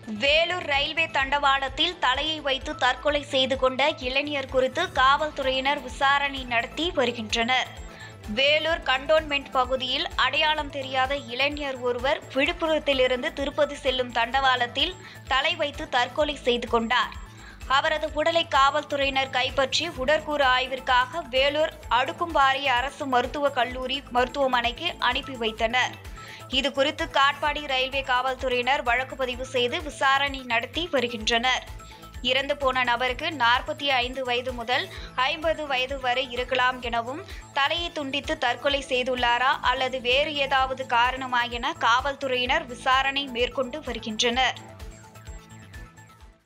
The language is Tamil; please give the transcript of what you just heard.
வேலூர் ரயில்வே தண்டவாளத்தில் தலையை வைத்து தற்கொலை செய்து கொண்ட இளைஞர் குறித்து காவல்துறையினர் விசாரணை நடத்தி வருகின்றனர் வேலூர் கண்டோன்மெண்ட் பகுதியில் அடையாளம் தெரியாத இளைஞர் ஒருவர் விழுப்புரத்திலிருந்து திருப்பதி செல்லும் தண்டவாளத்தில் தலை வைத்து தற்கொலை செய்து கொண்டார் அவரது உடலை காவல்துறையினர் கைப்பற்றி உடற்கூறு ஆய்விற்காக வேலூர் அடுக்கும்பாறை அரசு மருத்துவக் கல்லூரி மருத்துவமனைக்கு அனுப்பி வைத்தனர் இது குறித்து காட்பாடி ரயில்வே காவல்துறையினர் வழக்கு பதிவு செய்து விசாரணை நடத்தி வருகின்றனர் இறந்து போன நபருக்கு நாற்பத்தி ஐந்து வயது முதல் ஐம்பது வயது வரை இருக்கலாம் எனவும் தலையை துண்டித்து தற்கொலை செய்துள்ளாரா அல்லது வேறு ஏதாவது காரணமா என காவல்துறையினர் விசாரணை மேற்கொண்டு வருகின்றனர்